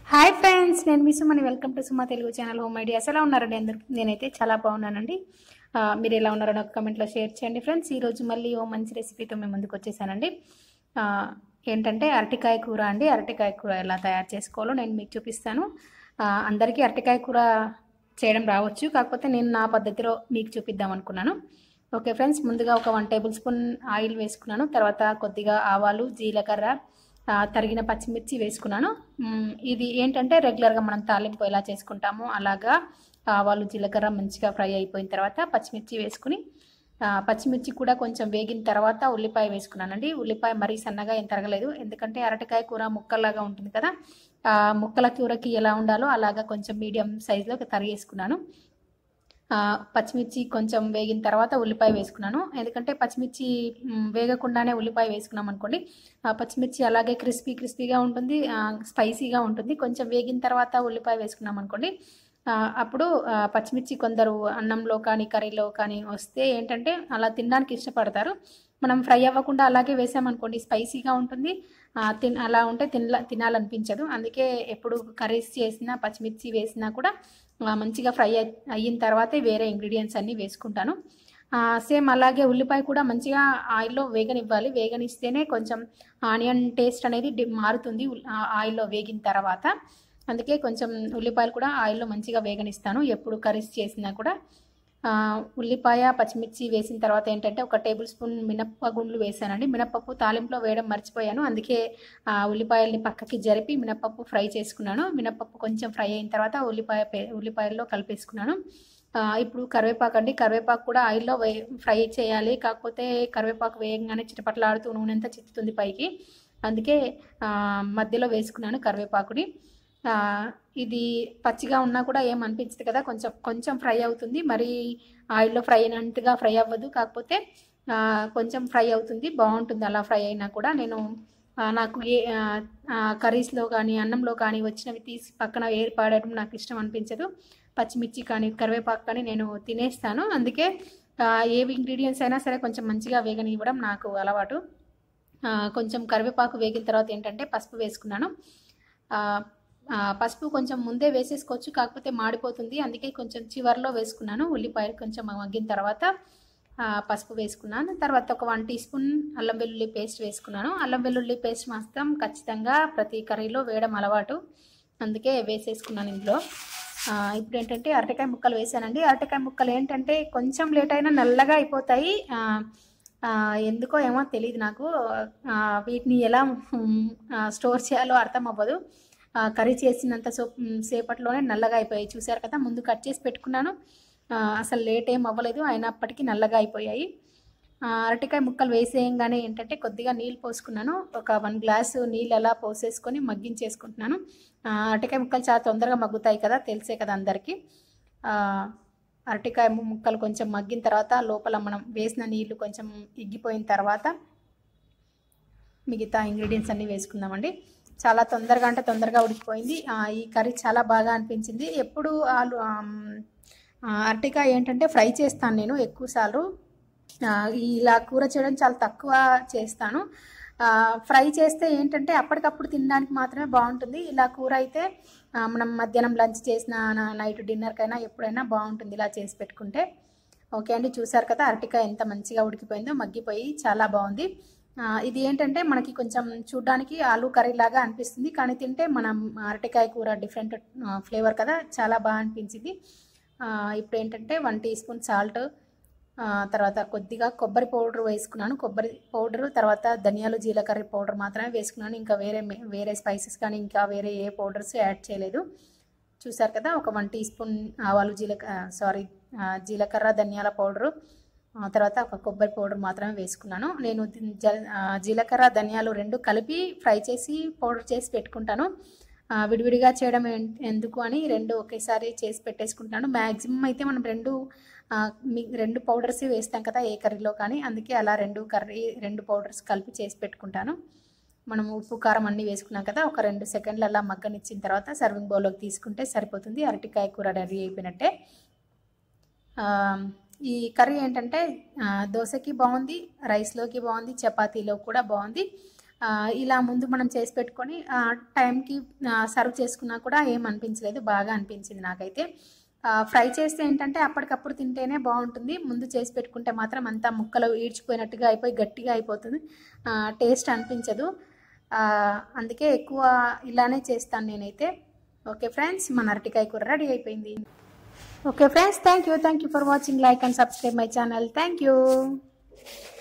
hi friends నేను మీ సుమని welcome to Suma Telugu channel home ideas ఎలా ఉన్నారండి అందరు నేనైతే చాలా బాగున్నానండి ఆ, మీరు ఎలా ఉన్నారో నాకు కమెంట్లో షేర్ చేయండి ఫ్రెండ్స్ ఈరోజు మళ్ళీ ఓ మంచి రెసిపీతో మేము ముందుకు వచ్చేసానండి ఆ, ఏంటంటే అరటికాయ కూర అండి అరటికాయ కూర ఎలా తయారు చేసుకోవాలో నేను మీకు చూపిస్తాను ఆ, అందరికీ అరటికాయ కూర చేయడం రావచ్చు కాకపోతే నేను నా పద్ధతిలో మీకు చూపిద్దాం అనుకున్నాను ఓకే ఫ్రెండ్స్ ముందుగా ఒక వన్ టేబుల్ స్పూన్ ఆయిల్ వేసుకున్నాను తర్వాత కొద్దిగా ఆవాలు జీలకర్ర ఆ, తరిగిన పచ్చిమిర్చి వేసుకున్నాను మ్, ఇది ఏంటంటే రెగ్యులర్గా మనం తాలింపు ఎలా చేసుకుంటామో అలాగా ఆవాలు జీలకర్ర మంచిగా ఫ్రై అయిపోయిన తర్వాత పచ్చిమిర్చి వేసుకుని ఆ, పచ్చిమిర్చి కూడా కొంచెం వేగిన తర్వాత ఉల్లిపాయ వేసుకున్నానండి ఉల్లిపాయ మరీ సన్నగా ఏం తరగలేదు ఎందుకంటే అరటికాయ కూర ముక్కల్లాగా ఉంటుంది కదా ఆ, ముక్కల కూరకి ఎలా ఉండాలో అలాగా కొంచెం మీడియం సైజులో తరిగేసుకున్నాను ఆ, పచ్చిమిర్చి కొంచెం వేగిన తర్వాత ఉల్లిపాయ వేసుకున్నాను ఎందుకంటే పచ్చిమిర్చి మ్, వేగకుండానే ఉల్లిపాయ వేసుకున్నాం అనుకోండి ఆ పచ్చిమిర్చి అలాగే క్రిస్పీ క్రిస్పీగా ఉంటుంది ఆ, స్పైసీగా ఉంటుంది కొంచెం వేగిన తర్వాత ఉల్లిపాయ వేసుకున్నాం అనుకోండి ఆ, అప్పుడు ఆ, పచ్చిమిర్చి కొందరు అన్నంలో కానీ కర్రీలో కానీ వస్తే ఏంటంటే అలా తినడానికి ఇష్టపడతారు మనం ఫ్రై అవ్వకుండా అలాగే వేసామనుకోండి స్పైసీగా ఉంటుంది ఆ, తిన్ అలా ఉంటే తినలా తినాలనిపించదు అందుకే ఎప్పుడు కర్రీస్ చేసినా పచ్చిమిర్చి వేసినా కూడా ఆ, మంచిగా ఫ్రై అయి- అయిన తర్వాతే వేరే ఇంగ్రీడియంట్స్ అన్నీ వేసుకుంటాను సేమ్ అలాగే ఉల్లిపాయ కూడా మంచిగా ఆయిల్లో వేగనివ్వాలి వేగనిస్తేనే కొంచెం ఆనియన్ టేస్ట్ అనేది డి- మారుతుంది ఉల్- ఆ ఆయిల్లో వేగిన తర్వాత అందుకే కొంచెం ఉల్లిపాయలు కూడా ఆయిల్లో మంచిగా వేగనిస్తాను ఎప్పుడు కర్రీస్ చేసినా కూడా ఆ, ఉల్లిపాయ పచ్చిమిర్చి వేసిన తర్వాత ఏంటంటే ఒక టేబుల్ స్పూన్ మినప్ప గుండ్లు వేసానండి మినప్పప్పు తాలింపులో వేయడం మర్చిపోయాను అందుకే ఆ ఉల్లిపాయల్ని పక్కకి జరిపి మినప్పప్పు ఫ్రై చేసుకున్నాను మినప్పప్పు కొంచెం ఫ్రై అయిన తర్వాత ఉల్లిపాయ పే- ఉల్లిపాయల్లో కలిపేసుకున్నాను ఆ, ఇప్పుడు కరివేపాకు అండి కరివేపాకు కూడా ఆయిల్లో వే ఫ్రై చేయాలి కాకపోతే కరివేపాకు వేయంగానే చిటపట్లాడుతూ నూనె అంతా చిత్తుతుంది పైకి అందుకే ఆ, మధ్యలో వేసుకున్నాను కరివేపాకుని ఆ, ఇది పచ్చిగా ఉన్నా కూడా ఏం అనిపించదు కదా కొంచెం కొంచెం ఫ్రై అవుతుంది మరి ఆయిల్లో ఫ్రై అయినట్టుగా ఫ్రై అవ్వదు కాకపోతే ఆ, కొంచెం ఫ్రై అవుతుంది బాగుంటుంది అలా ఫ్రై అయినా కూడా నేను ఆ, నాకు ఏ కర్రీస్లో కానీ అన్నంలో కానీ వచ్చినవి తీసి పక్కన ఏర్పడటం నాకు ఇష్టం అనిపించదు పచ్చిమిర్చి కానీ కరివేపాకు కానీ నేను తినేస్తాను అందుకే ఆ, ఏవి ఇంగ్రీడియంట్స్ అయినా సరే కొంచెం మంచిగా వేగనివ్వడం నాకు అలవాటు ఆ, కొంచెం కరివేపాకు వేగిన తర్వాత ఏంటంటే పసుపు వేసుకున్నాను ఆ, ఆ, పసుపు కొంచెం ముందే వేసేసుకోవచ్చు కాకపోతే మాడిపోతుంది అందుకే కొంచెం చివర్లో వేసుకున్నాను ఉల్లిపాయలు కొంచెం మగ్గిన తర్వాత ఆ, పసుపు వేసుకున్నాను తర్వాత ఒక వన్ టీ స్పూన్ అల్లం వెల్లుల్లి పేస్ట్ వేసుకున్నాను అల్లం వెల్లుల్లి పేస్ట్ మాత్రం ఖచ్చితంగా ప్రతి కర్రీలో వేయడం అలవాటు అందుకే వేసేసుకున్నాను ఇందులో ఆ, ఇప్పుడు ఏంటంటే అరటికాయ ముక్కలు వేసానండి అరటికాయ ముక్కలు ఏంటంటే కొంచెం లేట్ అయినా నల్లగా అయిపోతాయి ఆ, ఆ, ఎందుకో ఏమో తెలియదు నాకు ఆ, వీటిని ఎలా ఉమ్, ఆ, స్టోర్ చేయాలో అర్థం అవ్వదు ఆ, కర్రీ చేసినంత సో సేపట్లోనే నల్లగా అయిపోయాయి చూసారు కదా ముందు కట్ చేసి పెట్టుకున్నాను ఆ, అసలు లేట్ ఏం అవ్వలేదు అయినప్పటికీ నల్లగా అయిపోయాయి ఆ, అరటికాయ ముక్కలు వేసేయంగానే ఏంటంటే కొద్దిగా నీళ్ళు పోసుకున్నాను ఒక వన్ గ్లాసు నీళ్ళు అలా పోసేసుకొని మగ్గించేసుకుంటున్నాను ఆ, అరటికాయ ముక్కలు చాలా తొందరగా మగ్గుతాయి కదా తెలిసే కదా అందరికీ ఆ, అరటికాయ ము- ముక్కలు కొంచెం మగ్గిన తర్వాత లోపల మనం వేసిన నీళ్లు కొంచెం ఇగ్గిపోయిన తర్వాత మిగతా ఇంగ్రీడియంట్స్ అన్నీ వేసుకుందామండి చాలా తొందరగా అంటే తొందరగా ఉడికిపోయింది ఆ, ఈ కర్రీ చాలా బాగా అనిపించింది ఎప్పుడు ఆలు ఆమ్, ఆ, అరటికాయ ఏంటంటే ఫ్రై చేస్తాను నేను ఎక్కువసార్లు ఆ, ఇలా కూర చేయడం చాలా తక్కువ చేస్తాను ఆ, ఫ్రై చేస్తే ఏంటంటే అప్పటికప్పుడు తినడానికి మాత్రమే బాగుంటుంది ఇలా కూర అయితే ఆ, మనం మధ్యాహ్నం లంచ్ చేసిన నా- నైట్ డిన్నర్కైనా ఎప్పుడైనా బాగుంటుంది ఇలా చేసి పెట్టుకుంటే ఓకే అండి చూసారు కదా అరటికాయ ఎంత మంచిగా ఉడికిపోయిందో మగ్గిపోయి చాలా బాగుంది ఆ, ఇది ఏంటంటే మనకి కొంచెం చూడ్డానికి ఆలు కర్రీ లాగా అనిపిస్తుంది కానీ తింటే మనం అరటికాయ కూర డిఫరెంట్ ఫ్లేవర్ కదా చాలా బాగా అనిపించింది ఆ, ఇప్పుడు ఏంటంటే వన్ టీ స్పూన్ సాల్ట్ తర్వాత కొద్దిగా కొబ్బరి పౌడర్ వేసుకున్నాను కొబ్బరి పౌడర్ తర్వాత ధనియాలు జీలకర్ర పౌడర్ మాత్రమే వేసుకున్నాను ఇంకా వేరే మే- వేరే స్పైసెస్ కానీ ఇంకా వేరే ఏ పౌడర్స్ యాడ్ చేయలేదు చూసారు కదా ఒక వన్ టీ స్పూన్ ఆవాలు జీలకర్ర సారీ జీలకర్ర ధనియాల పౌడరు ఆ తర్వాత ఒక కొబ్బరి పౌడర్ మాత్రమే వేసుకున్నాను నేను ది- జ- ఆ, జీలకర్ర ధనియాలు రెండు కలిపి ఫ్రై చేసి పౌడర్ చేసి పెట్టుకుంటాను ఆ, విడివిడిగా చేయడం ఎన్- ఎందుకు అని రెండు ఒకేసారి చేసి పెట్టేసుకుంటాను మ్యాక్సిమం అయితే మనం రెండు ఆ, మీ రెండు పౌడర్స్ వేస్తాం కదా ఏ కర్రీలో కానీ అందుకే అలా రెండు కర్రీ రెండు పౌడర్స్ కలిపి చేసి పెట్టుకుంటాను మనం ఉప్పు కారం అన్నీ వేసుకున్నాం కదా ఒక రెండు సెకండ్లు అలా మగ్గనిచ్చిన తర్వాత సర్వింగ్ బౌల్లోకి తీసుకుంటే సరిపోతుంది అరటికాయ కూర రెడీ అయిపోయినట్టే ఆ, ఈ కర్రీ ఏంటంటే ఆ, దోశకి బాగుంది రైస్లోకి బాగుంది చపాతీలో కూడా బాగుంది ఆ, ఇలా ముందు మనం చేసి పెట్టుకొని ఆ, టైంకి ఆ, సర్వ్ చేసుకున్నా కూడా ఏం అనిపించలేదు బాగా అనిపించింది నాకైతే ఆ, ఫ్రై చేస్తే ఏంటంటే అప్పటికప్పుడు తింటేనే బాగుంటుంది ముందు చేసి పెట్టుకుంటే మాత్రం అంతా ముక్కలు ఈడ్చిపోయినట్టుగా అయిపోయి గట్టిగా అయిపోతుంది ఆ, టేస్ట్ అనిపించదు ఆ, అందుకే ఎక్కువ ఇలానే చేస్తాను నేనైతే ఓకే ఫ్రెండ్స్ మన అరటికాయ కూర రెడీ అయిపోయింది okay friends thank you thank you for watching like and subscribe my channel thank you